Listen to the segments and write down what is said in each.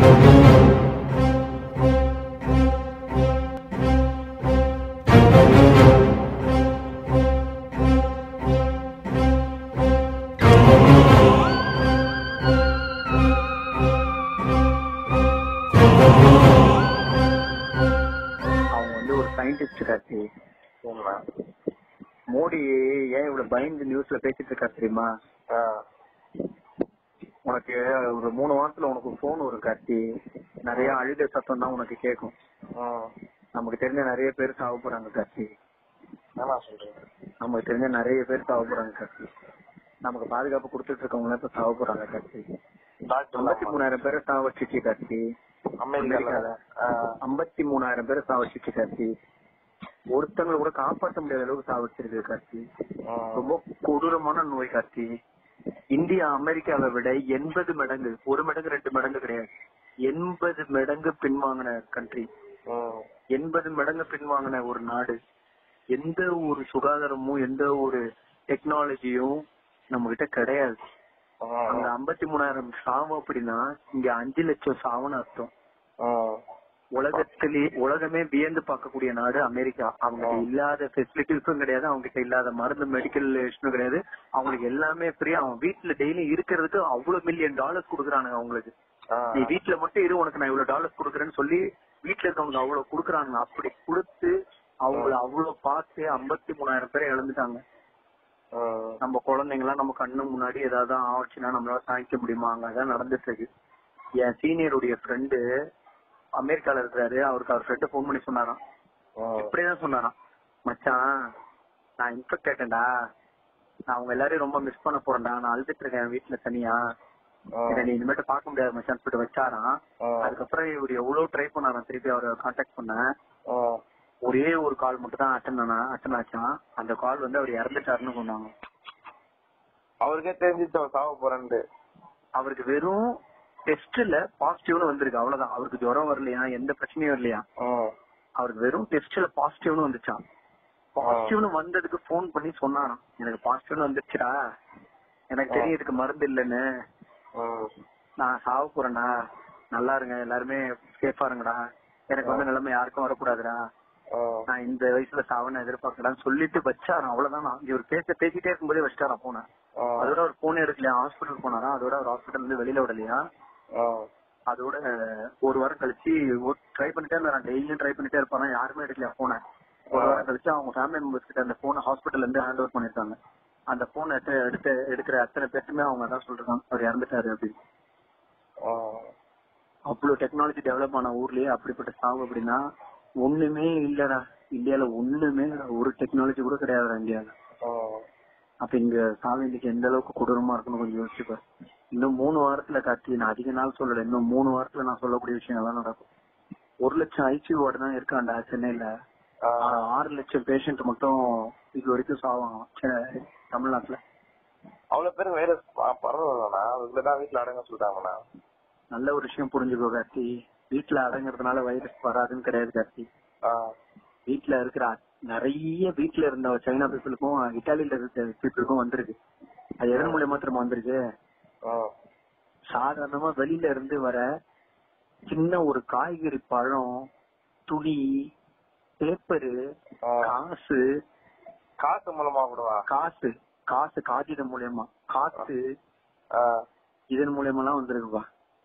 அவங்க வந்து ஒரு சயின்டிஸ்ட் கார்த்தி உண்மை மோடி ஏன் இவ்வளவு பயந்து நியூஸ்ல பேசிட்டு இருக்காரு தெரியுமா ஆ. உனக்கு ஒரு மூணு வாரத்துல உனக்கு போன் வரும் கார்த்தி நிறைய அழுத சத்தம் தான் உனக்கு கேட்கும் ம். நமக்கு தெரிஞ்ச நிறைய பேர் சாவ போறாங்க கார்த்தி என்னண்ணா சொல்றீங்க நமக்கு தெரிஞ்ச நிறைய பேர் சாவ போறாங்க கார்த்தி நமக்கு பாதுகாப்பு கொடுத்துட்டு இருக்கவங்க இப்ப சாவ போறாங்க கார்த்தி டாக்டர் ஐம்பத்தி மூணாயிரம் பேரை சாவச்சிச்சு கார்த்தி அமெரிக்கால ஆ. ஐம்பத்தி மூணாயிரம் பேரை சாவச்சிச்சு கார்த்தி ஒருத்தங்களை கூட காப்பாற்ற முடியாத அளவுக்கு சாவச்சிருக்கு கார்த்தி ம். ரொம்ப கொடூரமான நோய் கார்த்தி இந்தியா அமெரிக்காவை விட எண்பது மடங்கு ஒரு மடங்கு ரெண்டு மடங்கு கிடையாது எண்பது மடங்கு பின்வாங்கின கண்ட்ரி ம். எண்பது மடங்கு பின்வாங்கின ஒரு நாடு எந்த ஒரு சுகாதாரமும் எந்த ஒரு டெக்னாலஜியும் நம்ம கிட்ட கிடையாது அங்க ம். ஐம்பத்தி மூணாயிரம் சாவு அப்படின்னா இங்க அஞ்சு லட்சம் சாவுன்னு அர்த்தம் ம். உலகத்திலே உலகமே வியந்து பார்க்கக்கூடிய நாடு அமெரிக்கா அவங்க இல்லாத ஃபெசிலிட்டிஸும் கிடையாது அவங்க கிட்ட இல்லாத மருந்து மெடிக்கல் கிடையாது அவங்களுக்கு எல்லாமே ஃப்ரீயா அவங்க வீட்டுல டெய்லி இருக்கிறதுக்கு அவ்வளவு மில்லியன் டாலர்ஸ் கொடுக்குறானுங்க அவங்களுக்கு ஆ. நீ வீட்டுல மட்டும் இரு உனக்கு நான் இவ்வளவு டாலர்ஸ் கொடுக்குறேன்னு சொல்லி வீட்டுல இருக்கவங்க அவ்வளவு கொடுக்குறாங்க அப்படி கொடுத்து அவங்கள அவ்வளவு பார்த்து ஐம்பத்தி மூணாயிரம் பேரை இழந்துட்டாங்க ம். நம்ம குழந்தைங்க எல்லாம் நம்ம கண்ணு முன்னாடி ஏதாவது ஆச்சுன்னா நம்மளால சாதிக்க முடியுமா அங்க அதான் நடந்துட்டு இருக்கு என் சீனியருடைய ஃப்ரெண்டு அமெரிக்கால இருக்கிறாரு அவருக்கு அவர் ஃப்ரெண்டு ஃபோன் பண்ணி சொன்னாராம் ம். இப்படிதான் சொன்னாராம் மச்சான் நான் இன்ஃபெக்ட் ஆயிட்டேன்டா நான் அவங்க எல்லாரையும் ரொம்ப மிஸ் பண்ண போறேன்டா நான் அழுதுட்டு இருக்கேன் வீட்டுல தனியா ம். என்ன நீ இனிமேட்டு பார்க்க முடியாது மச்சான் சொல்லிட்டு வச்சாராம் ம். அதுக்கப்புறம் இவர் எவ்வளவு ட்ரை பண்ணாராம் திருப்பி அவரை கான்டாக்ட் பண்ணேன் ம். ஒரே ஒரு கால் மட்டும் தான் அட்டன் ஆனா அட்டன் ஆச்சான் அந்த கால் வந்து அவர் இறந்துட்டாருன்னு சொன்னாங்க அவருக்கே தெரிஞ்சிச்சு அவன் சாவ போறேன்ட்டு அவருக்கு வெறும் டெஸ்ட்ல பாசிட்டிவ்னு வந்திருக்கு அவ்வளவுதான் அவருக்கு ஜுரம் வரலையா எந்த பிரச்சனையும் வரலையா ம். அவருக்கு வெறும் டெஸ்ட்ல பாசிட்டிவ்னு வந்துச்சான் பாசிட்டிவ்னு வந்ததுக்கு ஃபோன் பண்ணி சொன்னாராம் எனக்கு பாசிட்டிவ்னு வந்துருச்சுடா எனக்கு தெரியும் இதுக்கு மருந்து இல்லைன்னு ம். நான் சாவ போறேன்டா நல்லா இருங்க எல்லாருமே சேஃபா இருங்கடா எனக்கு வந்து நிலைமை யாருக்கும் வரக்கூடாதுடா ம். நான் இந்த வயசுல சாவன எதிர்பார்க்கலாம்னு சொல்லிட்டு வச்சாராம் அவ்வளவுதான் இவர் பேச பேசிட்டே இருக்கும்போதே வச்சிட்டாராம் போன ம். அதோட அவர் போனே எடுக்கலையா ஹாஸ்பிட்டல் போனாரா அதோட அவர் ஹாஸ்பிட்டல் இருந்து வெளியில விடலையா ம். அதோட ஒரு வாரம் கழிச்சு ட்ரை பண்ணிட்டே இருந்தாராம் டெய்லியும் ட்ரை பண்ணிட்டே இருப்பாராம் யாருமே எடுக்கலையா போன ஒரு வாரம் கழிச்சு அவங்க ஃபேமிலி மெம்பர்ஸ் கிட்ட அந்த போனை ஹாஸ்பிட்டல்ல இருந்து ஹேண்ட் ஓவர் பண்ணிருக்காங்க அந்த போன் எடுத்து எடுக்கிற அத்தனை பேருமே அவங்க தான் சொல்றாங்க அவர் இறந்துட்டாரு அப்படின்னு ம். அவ்வளவு டெக்னாலஜி டெவலப் ஆன ஊர்லயே அப்படிப்பட்ட சாவு அப்படின்னா ஒண்ணுமே இல்லடா இந்தியால ஒண்ணுமே இல்லடா. ஒரு டெக்னாலஜி கூட கிடையாதுடா இந்தியால ம். அப்ப இங்க சாவு இன்னைக்கு எந்த அளவுக்கு கொடூரமா இருக்குன்னு கொஞ்சம் யோசிச்சுப்பாரு இன்னும் மூணு வாரத்துல கார்த்தி நான் அதிக நாள் சொல்லல இன்னும் மூணு வாரத்துல நான் சொல்லக்கூடிய விஷயம் எல்லாம் நடக்கும் ஒரு லட்சம் ஐசியூ வார்டு தான் இருக்காண்டா சென்னையில ஆ. ஆனா, ஆறு லட்சம் பேஷண்ட் மட்டும் இது வரைக்கும் சாவாங்களாம் சென்னை- தமிழ்நாட்டுல அவ்வளவு பேர் வைரஸ் பரவாயில்லண்ணா அதுக்குள்ளதான் வீட்டுல அடங்க சொல்லிட்டாங்கண்ணா நல்ல ஒரு விஷயம் புரிஞ்சுக்கோ கார்த்தி வீட்டுல அடங்குறதுனால வைரஸ் வராதுன்னு கிடையாது கார்த்தி ஆ. வீட்ல இருக்கிற அ- நிறைய வீட்ல இருந்த சைனா பீப்புளுக்கும் இட்டாலியில இருக்க பீப்புளுக்கும் வந்திருக்கு அது எதன் மூலியமா திரும்ப வந்திருக்கு ம். சாதாரணமா வெளியில இருந்து வர சின்ன ஒரு காய்கறி பழம் துணி பேப்பரு ஆ. காசு காசு மூலமா கூடவா காசு காசு காகிதம் மூலியமா காத்து ஆ. இதன் மூலியமா எல்லாம் வந்திருக்குப்பா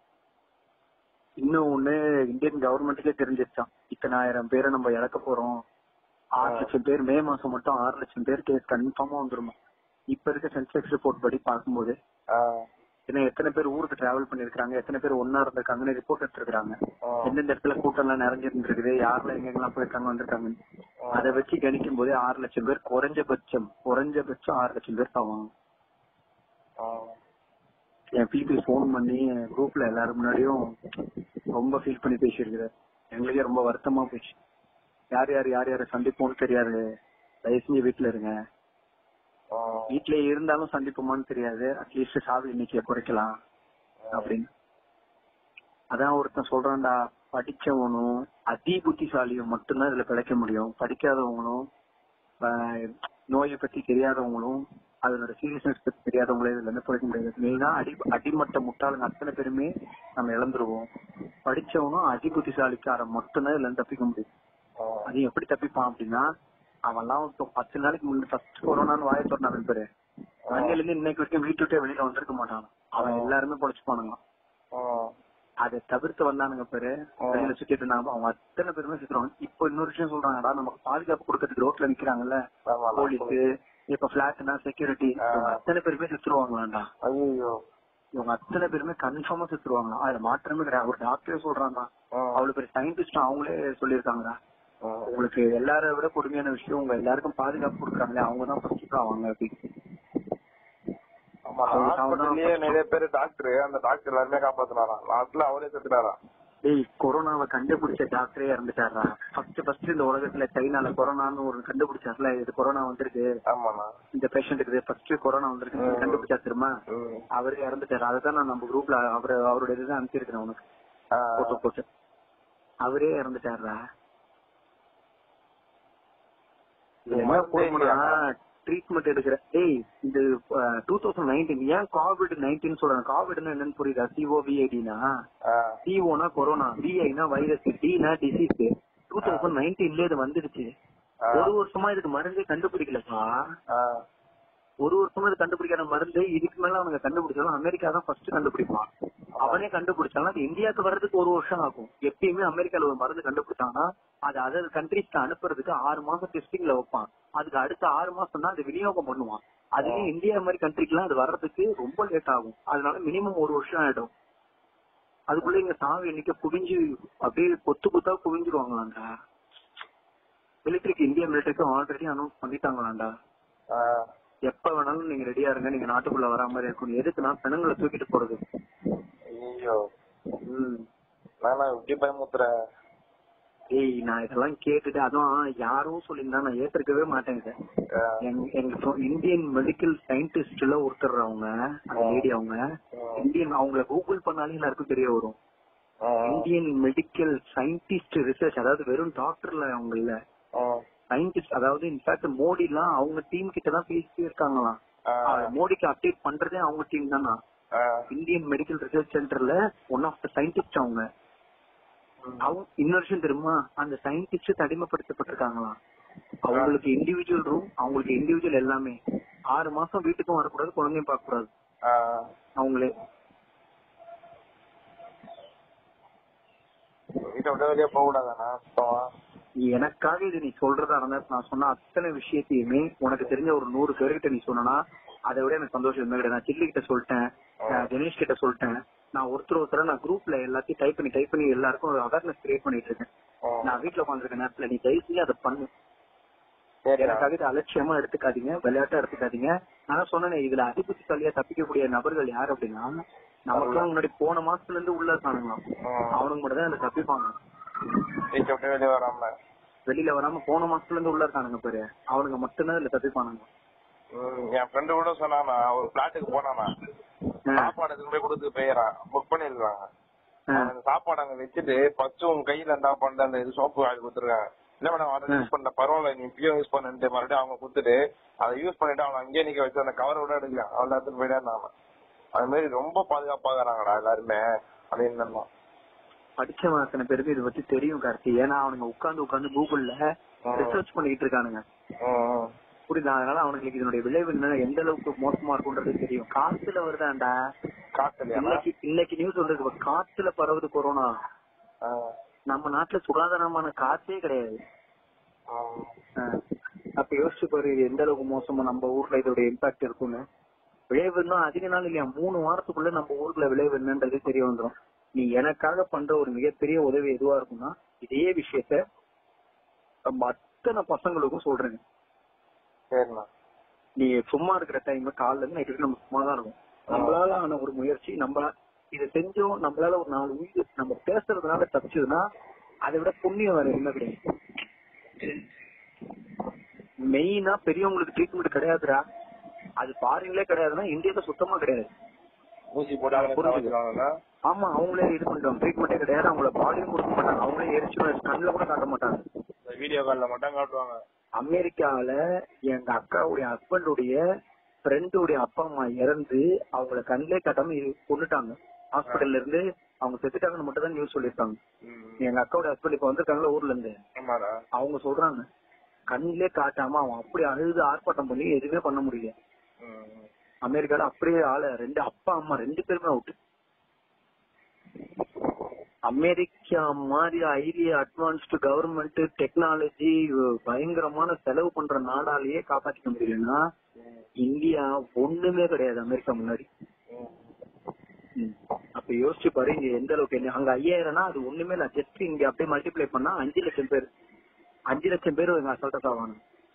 இன்னும் ஒண்ணு இந்தியன் கவர்மெண்ட்டுக்கே தெரிஞ்சிருச்சான் இத்தனாயிரம் பேரை நம்ம இழக்க போறோம் ஆறு லட்சம் பேர் மே மாசம் மட்டும் ஆறு லட்சம் பேர் கேஸ் கன்ஃபார்மா வந்துருமா இப்ப இருக்க சென்செக்ஸ் ரிப்போர்ட் படி பார்க்கும்போது ஆ. ஏன்னா எத்தனை பேர் ஊருக்கு டிராவல் பண்ணிருக்காங்க எத்தனை பேர் ஒன்னா இருந்திருக்காங்கன்னு ரிப்போர்ட் எடுத்திருக்காங்க ஆ. எந்தெந்த இடத்துல கூட்டம் எல்லாம் நிறைஞ்சிருந்துருக்குது யாரெல்லாம் எங்கெங்கெல்லாம் போயிருக்காங்க வந்திருக்காங்க அதை வச்சு கணிக்கும் போதே ஆறு லட்சம் பேர் குறைஞ்சபட்சம் குறைஞ்சபட்சம் ஆறு லட்சம் பேர் சாவாங்க ஆ. என் பிபி ஃபோன் பண்ணி குரூப்ல எல்லாரும் முன்னாடியும் ரொம்ப ஃபீல் பண்ணி பேசியிருக்கிறார் எங்களுக்கே ரொம்ப வருத்தமா போச்சு யார் யார் யார் யாரை சந்திப்போம்னு தெரியாது தயவு செஞ்சு வீட்டுல இருங்க ஆ. வீட்லயே இருந்தாலும் சந்திப்போமான்னு தெரியாது அட்லீஸ்ட் சாவு எண்ணிக்கையை குறைக்கலாம் அப்படின்னு அதான் ஒருத்தன் சொல்றான்டா படிச்சவனும் அதி புத்திசாலியும் மட்டும்தான் இதுல பிழைக்க முடியும் படிக்காதவங்களும் ஆஹ், நோயை பத்தி தெரியாதவங்களும் அதனோட சீரியஸ்னஸ் பத்தி தெரியாதவங்களே இதுல இருந்து படிக்க முடியாது மெயினா அடி அடிமட்ட முட்டாளுங்க அத்தனை பேருமே நம்ம இழந்துருவோம் படிச்சவனும் அதி புத்திசாலிக்காரன் மட்டும்தான் இதுல இருந்து தப்பிக்க முடியும் ம். அது எப்படி தப்பிப்பான் அப்படின்னா அவன்லாம் இப்போ பத்து நாளைக்கு முன்னாடி ஃபர்ஸ்ட் கொரோனான்னு வாய திறனான் பேரு அன்னையில இருந்து இன்னைக்கு வரைக்கும் வீட்டு விட்டே வெளியில வந்திருக்க மாட்டான் அவன் எல்லாருமே பொழைச்சுப்பானுங்க ம். அதை தவிர்த்து வந்தானுங்க பேரு வெளியில சுத்திட்டு இருந்தாங்க அவங்க அத்தனை பேருமே சுத்துறாங்க இப்போ இன்னொரு விஷயம் சொல்றாங்கடா நமக்கு பாதுகாப்பு கொடுக்கறதுக்கு ரோட்ல நிக்கிறாங்கல்ல ஆமாண்ணா. போலீஸ் இப்ப பிளாட்னா செக்யூரிட்டி இவங்க அத்தனை பேருமே சுத்துருவாங்களாண்டா ஐயோ இவங்க அத்தனை பேருமே கன்ஃபார்மா சுத்துருவாங்க அதுல மாற்றமே கிடையாது ஒரு டாக்டரே சொல்றாங்க ம். அவ்வளவு பெரிய சயின்டிஸ்ட் அவங்களே சொல்லியிருக்காங்கடா ம். உங்களுக்கு எல்லாரை விட கொடுமையான விஷயம் உங்க எல்லாருக்கும் பாதுகாப்பு கொடுக்குறாங்களே அவங்க தான் ஃபர்ஸ்ட் அவங்க அப்படி ஆமா, அவங்க ஹாஸ்பிட்டல்லயே அவதான் நிறைய பேர் டாக்டர் அந்த டாக்டர் எல்லாருமே காப்பாத்தினாராம் லாஸ்ட்ல அவரே செத்துனாராம் டேய் கொரோனாவை கண்டுபிடிச்ச டாக்டரே இறந்துட்டாரா ஃபர்ஸ்ட் ஃபர்ஸ்ட் இந்த உலகத்துல சைனால கொரோனான்னு ஒரு கண்டுபிடிச்சார்ல இது கொரோனா வந்திருக்கு ஆமாண்ணா இந்த பேஷண்ட்டுக்கு ஃபர்ஸ்ட் கொரோனா வந்திருக்கு கண்டுபிடிச்சா திரும்ப ம். அவரே இறந்துட்டாரு அதுதான் நான் நம்ம குரூப்ல அவரு அவருடைய இதுதான் அனுப்பிச்சிருக்கேன் உனக்கு ஆ. போட்டோ போட்டு அவரே இறந்துட்டாரா இது என்ன மருந்தே போடுறா இல்லையா? ட்ரீட்மெண்ட் எடுக்கிற ஏய் இந்த டூ தௌசண்ட் நைன்டீன் ஏன் கோவிட் நைன்டீன் சொல்றேன் கோவிட்னா என்னன்னு புரியுதா சிஓவிஐடினா ஆ. சிஓனா கொரோனா விஐனா வைரஸ் டினா டிசீஸ் டூ தௌசண்ட் நைன்டீன்ல இது வந்துடுச்சு ஆ. ஒரு வருஷமா இதுக்கு மருந்தே கண்டுபிடிக்கலப்பா ஆ. ஒரு வருஷமா இது கண்டுபிடிக்காத மருந்து இதுக்கு மேல அவனுங்க கண்டுபிடிச்சாலும் அமெரிக்கா தான் ஃபர்ஸ்ட் கண்டுபிடிப்பான் அவனே கண்டுபிடிச்சாலும் அது இந்தியாவுக்கு வர்றதுக்கு ஒரு வருஷம் ஆகும் எப்பயுமே அமெரிக்கால ஒரு மருந்து கண்டுபிடிச்சாங்கன்னா அது அதர் கண்ட்ரிஸ்க்கு அனுப்புறதுக்கு ஆறு மாசம் டெஸ்டிங்ல வைப்பான் அதுக்கு அடுத்த ஆறு மாசம் தான் அது விநியோகம் பண்ணுவான் அதுலயும் இந்தியா மாதிரி கண்ட்ரிக்கெல்லாம் அது வர்றதுக்கு ரொம்ப லேட் ஆகும் அதனால மினிமம் ஒரு வருஷம் ஆயிடும் அதுக்குள்ள இங்க சாவி எண்ணிக்கை குவிஞ்சு அப்படியே கொத்து கொத்தா குவிஞ்சிருவாங்களாண்டா மிலிட்டரிக்கு இந்திய மிலிட்டரிக்கு ஆல்ரெடி அனௌன்ஸ் பண்ணிட்டாங்களாண்டா ஆ. எப்ப வேணாலும் நீங்க ரெடியா இருங்க நீங்க நாட்டுக்குள்ள வரா மாதிரி இருக்கணும் எதுக்குன்னா பெண்களை தூக்கிட்டு போறது ஐயோ ம். நானா இப்படி பயமுத்துறேன் ஏய் நான் இதெல்லாம் கேட்டுட்டு அதுவும் யாரும் சொல்லியிருந்தா நான் ஏத்துக்கவே மாட்டேன் இதை. ஆ. எங்க எங்க சொ- இந்தியன் மெடிக்கல் சயின்டிஸ்ட்ல ஒருத்தர் அவங்க அந்த லேடி அவங்க இந்தியன் அவங்கள கூகுள் பண்ணாலே எல்லாருக்கும் தெரிய வரும் ம். இந்தியன் மெடிக்கல் சயின்டிஸ்ட் ரிசர்ச் அதாவது வெறும் டாக்டர்ல அவங்க இல்ல ம். சயின்டிஸ்ட் அதாவது இன்ஃபேக்ட் மோடி எல்லாம் அவங்க டீம் கிட்ட தான் பேசி இருக்காங்களாம் ஆ. ஆஹ் மோடிக்கு அப்டேட் பண்றதே அவங்க டீம் தானா ஆ. இந்தியன் மெடிக்கல் ரிசர்ச் சென்டர்ல ஒன் ஆஃப் த சயின்டிஸ்ட் அவங்க அவங்க இன்னொரு விஷயம் தெரியுமா அந்த சயின்டிஸ்ட் தடிமைப்படுத்தப்பட்டிருக்காங்களாம் அவங்களுக்கு இண்டிவிஜுவல் ரூம் அவங்களுக்கு இண்டிவிஜுவல் எல்லாமே ஆறு மாசம் வீட்டுக்கும் வரக்கூடாது குழந்தையும் பார்க்க கூடாது ஆ. அவங்களே வீட்டை விட்டு வெளியே போக கூடாதாண்ணா சுத்தமா எனக்காக இது நீ சொல்றதா இருந்தா நான் சொன்ன அத்தனை விஷயத்தையுமே உனக்கு தெரிஞ்ச ஒரு நூறு பேர்கிட்ட நீ சொன்னா அதை விட எனக்கு சந்தோஷம் எதுவுமே கிடையாது நான் சில்லி கிட்ட சொல்லிட்டேன் நான் தினேஷ் கிட்ட சொல்லிட்டேன் நான் ஒருத்தர் ஒருத்தர நான் குரூப்ல எல்லாத்தையும் டைப் பண்ணி டைப் பண்ணி எல்லாருக்கும் ஒரு அவேர்னஸ் கிரியேட் பண்ணிட்டு இருக்கேன் ம். நான் வீட்டுல உட்காந்துருக்க நேரத்துல நீ தயவு செஞ்சு அதை பண்ணு சரிண்ணா. எனக்காக இதை அலட்சியமா எடுத்துக்காதீங்க விளையாட்டா எடுத்துக்காதீங்க நான் சொன்னேனே இதுல அதிபுத்திசாலியா தப்பிக்கக்கூடிய நபர்கள் யார் அப்படின்னா நமக்குலாம் முன்னாடி போன மாசத்துல இருந்து உள்ள இருக்கானுங்களாம் ம். அவனுங்க மட்டும் தான் இதுல தப்பிப்பாங்க வீட்டை விட்டு வெளியே வராம வெளியில வராம போன மாசத்துல இருந்து உள்ள இருக்கானுங்க பேரு அவனுங்க மட்டும்தான் இதுல தப்பிப்பானுங்க ம், என் ஃப்ரெண்டு கூட சொன்னானா ஒரு பிளாட்டுக்கு போனானா ஆ. சாப்பாடு எதுவும் போய் கொடுத்து போயிடறான் புக் பண்ணிருக்காங்க ஆ. அந்த சாப்பாடு அங்க வச்சுட்டு ஃபர்ஸ்ட் உங்க கையில இருந்தா பண்ண அந்த இது சோப்பு வாங்கி கொடுத்துருக்காங்க இல்ல மேடம் அதை யூஸ் பண்ண பரவாயில்ல நீ இப்பயும் யூஸ் பண்ணிட்டு மறுபடியும் அவங்க கொடுத்துட்டு அதை யூஸ் பண்ணிட்டு அவன் அங்கேயே நிக்க வச்சு அந்த கவரை விட எடுக்கலாம் அவன் எடுத்துட்டு போயிட்டே அவன் அது மாதிரி ரொம்ப பாதுகாப்பாகிறாங்கடா எல்லாருமே அப்படின்னு இருந்தான். படிச்சவன் அத்தனை பேருக்கு இதை பத்தி தெரியும் கார்த்தி ஏன்னா அவனுங்க உட்கார்ந்து உட்கார்ந்து கூகுள்ல ரிசர்ச் பண்ணிட்டு இருக்கானுங்க ம், ம். புரியுதா அதனால அவனுங்களுக்கு இதனுடைய விளைவு என்ன எந்த அளவுக்கு மோசமா இருக்கும்ன்றது தெரியும் காத்துல வருதாண்டா காத்துலயா இன்னைக்கு இன்னைக்கு நியூஸ் வந்திருக்கு காத்துல பரவுது கொரோனா ஆ. நம்ம நாட்டுல சுகாதாரமான காத்தே கிடையாது ம். ஆஹ் அப்ப யோசிச்சு பாரு இது எந்த அளவுக்கு மோசமா நம்ம ஊர்ல இதோட இம்பாக்ட் இருக்கும்னு விளைவு இன்னும் அதிக நாள் இல்லையா மூணு வாரத்துக்குள்ள நம்ம ஊர்ல விளைவு என்னன்றது தெரிய வந்துரும் நீ எனக்காக பண்ற ஒரு மிகப்பெரிய உதவி எதுவா இருக்கும்னா இதே விஷயத்த நம்ம அத்தனை பசங்களுக்கும் சொல்றேங்க சரிண்ணா நீ சும்மா இருக்கிற டைம் காலைல இருந்து நைட் வரைக்கும் நம்ம சும்மா தான் இருக்கும் நம்மளால ஆன ஒரு முயற்சி நம்ம இதை செஞ்சோம் நம்மளால ஒரு நாலு உயிர் நம்ம பேசுறதுனால தப்பிச்சதுன்னா அதை விட புண்ணியம் வேற என்ன கிடையாது மெயினா பெரியவங்களுக்கு ட்ரீட்மெண்ட் கிடையாதுடா அது ஃபாரின்லயே கிடையாதுன்னா இந்தியால சுத்தமா கிடையாது ஊசி போட்டு அவங்களே புரிஞ்சுது. சாவடிச்சிருவாங்கல்ல? ஆமா அவங்களே இது பண்ணிடுவாங்க ட்ரீட்மெண்டே கிடையாது அவங்கள பாடியும் கொடுக்க மாட்டாங்க அவங்களே எரிச்சு கண்ணுல கூட காட்ட மாட்டாங்க இந்த வீடியோ கால்ல மட்டும் காட்டுவாங்க அமெரிக்கால எங்க அக்காவுடைய ஹஸ்பண்டுடைய ஃப்ரெண்டுடைய அப்பா அம்மா இறந்து அவங்கள கண்ணிலே காட்டாம இ- கொன்னுட்டாங்க ஹாஸ்பிடல்ல இருந்து அவங்க செத்துட்டாங்கன்னு மட்டும் தான் நியூஸ் சொல்லியிருக்காங்க ம். எங்க அக்காவோட ஹஸ்பண்ட் இப்ப வந்திருக்காங்களா ஊர்ல இருந்து ஆமாடா அவங்க சொல்றாங்க கண்ணிலே காட்டாம அவன் அப்படி அழுது ஆர்ப்பாட்டம் பண்ணி எதுவுமே பண்ண முடியல ம். அமெரிக்கால அப்படியே ஆள ரெண்டு அப்பா அம்மா ரெண்டு பேருமே அவுட் அமெரிக்கா மாதிரி ஐரிய அட்வான்ஸ்டு கவர்மெண்ட் டெக்னாலஜி பயங்கரமான செலவு பண்ற நாடாலேயே காப்பாத்திக்க முடியலன்னா ம். இந்தியா ஒண்ணுமே கிடையாது அமெரிக்கா முன்னாடி ம். ம். அப்ப யோசிச்சு பாரு இங்க எந்த அளவுக்கு என்ன- அங்க ஐயாயிரம்னா அது ஒண்ணுமே இல்ல ஜஸ்ட் இங்க அப்படியே மல்டிப்ளை பண்ணா அஞ்சு லட்சம் பேர் அஞ்சு லட்சம் பேர் இங்க அசால்ட்டா சாவாங்க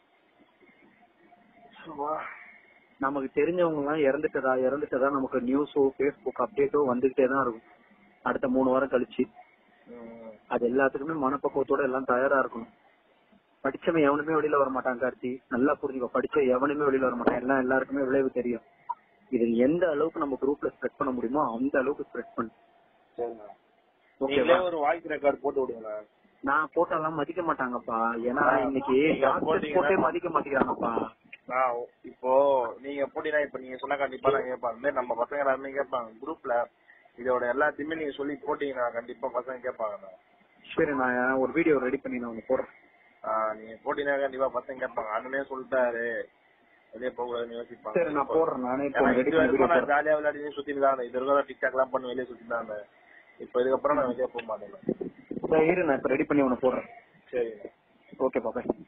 சும்மா. நமக்கு தெரிஞ்சவங்க எல்லாம் இறந்துட்டதா இறந்துட்டதா நமக்கு நியூஸோ பேஸ்புக் அப்டேட்டோ வந்துகிட்டே தான் இருக்கும் அடுத்த மூணு வாரம் கழிச்சு ம். அது எல்லாத்துக்குமே மனப்பக்குவத்தோட எல்லாம் தயாரா இருக்கணும் படிச்சவன் எவனுமே வெளியில வர மாட்டான் கார்த்தி நல்லா புரிஞ்சுக்கோ படிச்ச எவனுமே வெளியில வர மாட்டான் எல்லாம் எல்லாருக்குமே விளைவு தெரியும் இது எந்த அளவுக்கு நம்ம குரூப்ல ஸ்ப்ரெட் பண்ண முடியுமோ அந்த அளவுக்கு ஸ்ப்ரெட் பண்ணு சரிண்ணா. ஓகேவா நீங்களே ஒரு வாய்ஸ் ரெக்கார்ட் போட்டு விடுங்களேன் நான் போட்டெல்லாம் மதிக்க மாட்டாங்கப்பா ஏன்னா ஆ, இன்னைக்கு நீங்க டாக்டர்ஸ் போட்டீங்கன்னா- போட்டே மதிக்க மாட்டேங்கிறாங்கப்பா நான் இப்போ நீங்க போட்டீங்கன்னா இப்ப நீங்க சொன்னா கண்டிப்பா நான் கேட்பாங்க இந்த மாதிரி நம்ம பசங்க எல்லாருமே கேட்பாங்க குரூப்ல இதோட எல்லாத்தையுமே நீங்க சொல்லி போட்டீங்கன்னா கண்டிப்பா பசங்க கேட்பாங்கண்ணா சரி நான் ஒரு வீடியோ ரெடி பண்ணி நான் உனக்கு போடுறேன் ஆஹ் நீங்க போட்டீங்கன்னா கண்டிப்பா பசங்க கேட்பாங்க அண்ணனே சொல்லிட்டாரு வெளியே போக கூடாதுன்னு யோசிப்பாங்க சரி நான் போடுறேன் நானே இப்போ ஏன்னா ரெடி இது பண்ணி வரைக்கும் வீடியோ நான் போடுறேன் ஜாலியா விளையாடி சுத்திட்டு தான் இருந்தேன். இது வரைக்கும் டிக்டாக் எல்லாம் பண்ணி வெளியே சுத்திட்டு தான் இருந்தேன் இப்போ இதுக்கப்புறம் நான் வெளியே போக மாட்டேன் சரி, இரு நான் இப்போ ரெடி பண்ணி உனக்கு போடுறேன் சரிண்ணா ஓகே பாப்பா